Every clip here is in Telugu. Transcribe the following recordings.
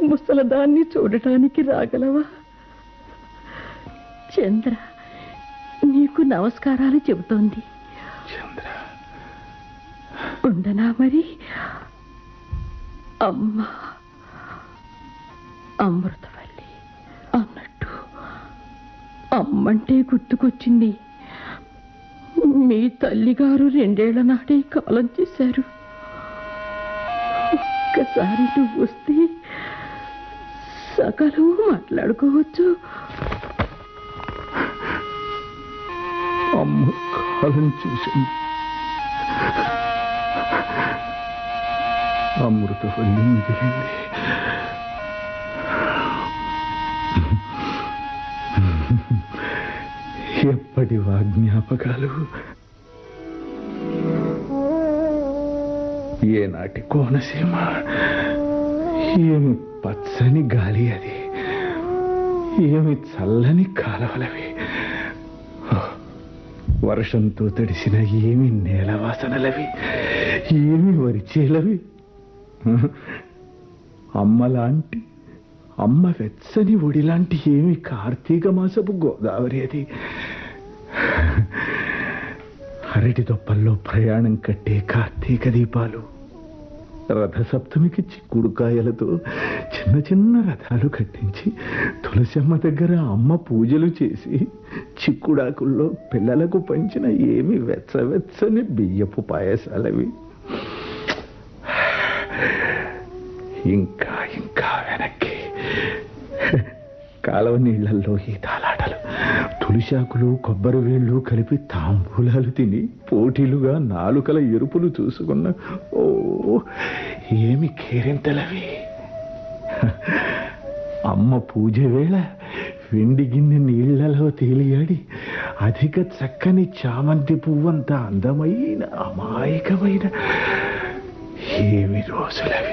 ముసలదాన్ని చూడటానికి రాగలవా చంద్ర నీకు నమస్కారాలు చెబుతోంది చంద్ర ఉండనా మరి అమ్మ అమృతవల్లి అన్నట్టు అమ్మంటే గుర్తుకొచ్చింది మీ తల్లిగారు రెండేళ్ల నాడే కాలం చేశారు ఒక్కసారి నువ్వు వస్తే సకలం మాట్లాడుకోవచ్చు అమ్మ కాలం చూసింది అమృతవల్లి మిగిలింది ఎప్పటి జ్ఞాపకాలు ఏనాటి కోనసీమ ఏమి పచ్చని గాలి అది ఏమి చల్లని కాలవలవి వర్షంతో తడిసిన ఏమి నేల వాసనలవి ఏమి వరిచేలవి అమ్మలాంటి అమ్మ వెచ్చని ఒడిలాంటి ఏమి కార్తీక మాసపు గోదావరి అది అరటి దొప్పల్లో ప్రయాణం కట్టే కార్తీక దీపాలు రథసప్తమికి చిక్కుడుకాయలతో చిన్న చిన్న రథాలు కట్టించి తులసమ్మ దగ్గర అమ్మ పూజలు చేసి చిక్కుడాకుల్లో పిల్లలకు పంచిన ఏమి వెచ్చవెచ్చని బియ్యపు పాయసాలవి ఇంకా ఇంకా వెనక్కి కాలవ నీళ్లలో ఈతాలాటలు తులిశాకులు కొబ్బరి వేళ్ళు కలిపి తాంబూలాలు తిని పోటీలుగా నాలుకల ఎరుపులు చూసుకున్న ఓ ఏమి కేరింతలవి అమ్మ పూజ వేళ వెండి గిన్నె నీళ్లలో తేలియాడి అధిక చక్కని చామంతి పువ్వంత అందమైన అమాయకమైన ఏమి రోజులవి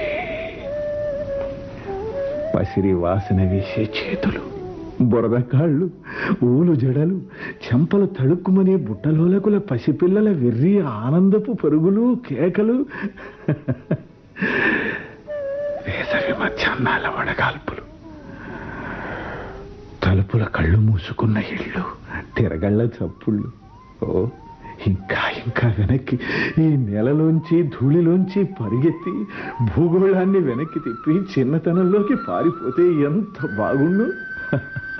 పసిరి వాసన వేసే చేతులు బురద కాళ్ళు ఊలు జడలు చెంపలు తడుక్కుమనే బుట్టలోలకుల పసిపిల్లల వెర్రి ఆనందపు పరుగులు కేకలు వేసవి మధ్యాహ్నాల వడగాల్పులు తలుపుల కళ్ళు మూసుకున్న ఇళ్ళు తిరగళ్ళ చప్పుళ్ళు ఓ ఇంకా ఇంకా వెనక్కి ఈ నెలలోంచి ధూళిలోంచి పరిగెత్తి భూగోళాన్ని వెనక్కి తిప్పి చిన్నతనంలోకి పారిపోతే ఎంత బాగుండు